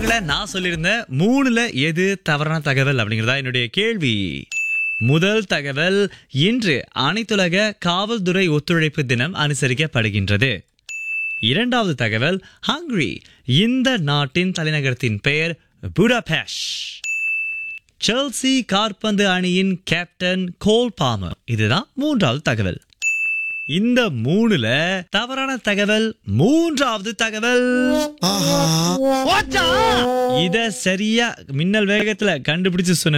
தகவல்ல நான் சொல்லியிருந்தேன் மூணுல எது தவறான தகவல் அப்படிங்கறதா என்னுடைய கேள்வி முதல் தகவல் இன்று அனைத்துலக காவல்துறை ஒத்துழைப்பு தினம் அனுசரிக்கப்படுகின்றது இரண்டாவது தகவல் ஹங்கரி இந்த நாட்டின் தலைநகரத்தின் பெயர் புடாபெஷ் செல்சி காற்பந்து அணியின் கேப்டன் கோல் பாமர் இதுதான் மூன்றாவது தகவல் இந்த மூணுல தவறான தகவல் மூன்றாவது தகவல் இத சரியா மின்னல் வேகத்துல கண்டுபிடிச்சு சொன்ன